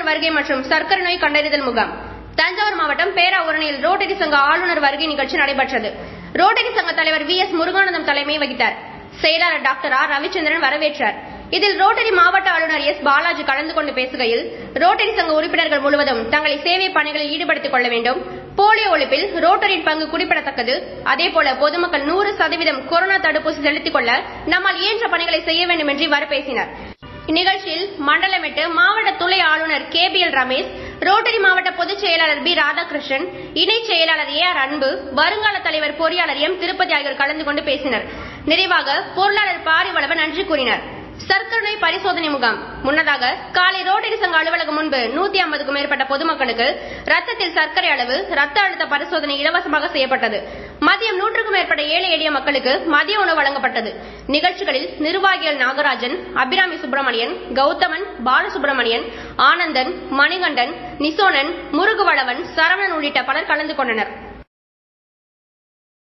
ஆளுநர் வருகை மற்றும் சர்க்கரை நோய் கண்டறிதல் முகாம் தஞ்சாவூர் மாவட்டம் பேராவூரணியில் ரோட்டரி சங்க ஆளுநர் வருகை நிகழ்ச்சி நடைபெற்றது ரோட்டரி சங்க தலைவர் வி எஸ் முருகானந்தம் தலைமை வகித்தார் செயலாளர் டாக்டர் ஆர் ரவிச்சந்திரன் வரவேற்றார் இதில் ரோட்டரி மாவட்ட ஆளுநர் எஸ் பாலாஜி கலந்து கொண்டு பேசுகையில் ரோட்டரி சங்க உறுப்பினர்கள் முழுவதும் தங்களை சேவை பணிகளில் ஈடுபடுத்திக் கொள்ள வேண்டும் போலியோ ஒழிப்பில் ரோட்டரியின் பங்கு குறிப்பிடத்தக்கது அதேபோல பொதுமக்கள் நூறு சதவீதம் கொரோனா தடுப்பூசி செலுத்திக் கொள்ள நம்மால் இயன்ற பணிகளை செய்ய வேண்டும் என்று இவ்வாறு பேசினார் இந்நிகழ்ச்சியில் மண்டலமிட்டு மாவட்ட துணை ஆளுநர் K P L Ramesh rotary மாவட்ட பொதுச் செயலாளர் பி ராதாகிருஷ்ணன் இணைச் செயலாளர் ஏ ஆர் அன்பு வருங்கால தலைவர் பொறியாளர் எம் திருப்பதி ஆகியோர் கலந்து கொண்டு பேசினர் நிறைவாக பொருளாளர் பாரிவளவன் நன்றி கூறினார் சர்க்கரை நோய் பரிசோதனை முகாம் முன்னதாக காலை ரோட்டரி சங்க அலுவலகம் முன்பு நூத்தி ஐம்பதுக்கும் மேற்பட்ட பொதுமக்களுக்கு ரத்தத்தில் சர்க்கரை அளவு ரத்த அழுத்த பரிசோதனை இலவசமாக செய்யப்பட்டது மதியம் நூற்றுக்கும் மேற்பட்ட ஏழை எளிய மக்களுக்கு மதிய உணவு வழங்கப்பட்டது நிகழ்ச்சிகளில் நிர்வாகிகள் நாகராஜன் அபிராமி சுப்பிரமணியன் கௌதமன் பாலசுப்பிரமணியன் ஆனந்தன் மணிகண்டன் நிசோனன் முருகுவளவன் சரவணன் உள்ளிட்ட பலர் கலந்து கொண்டனர்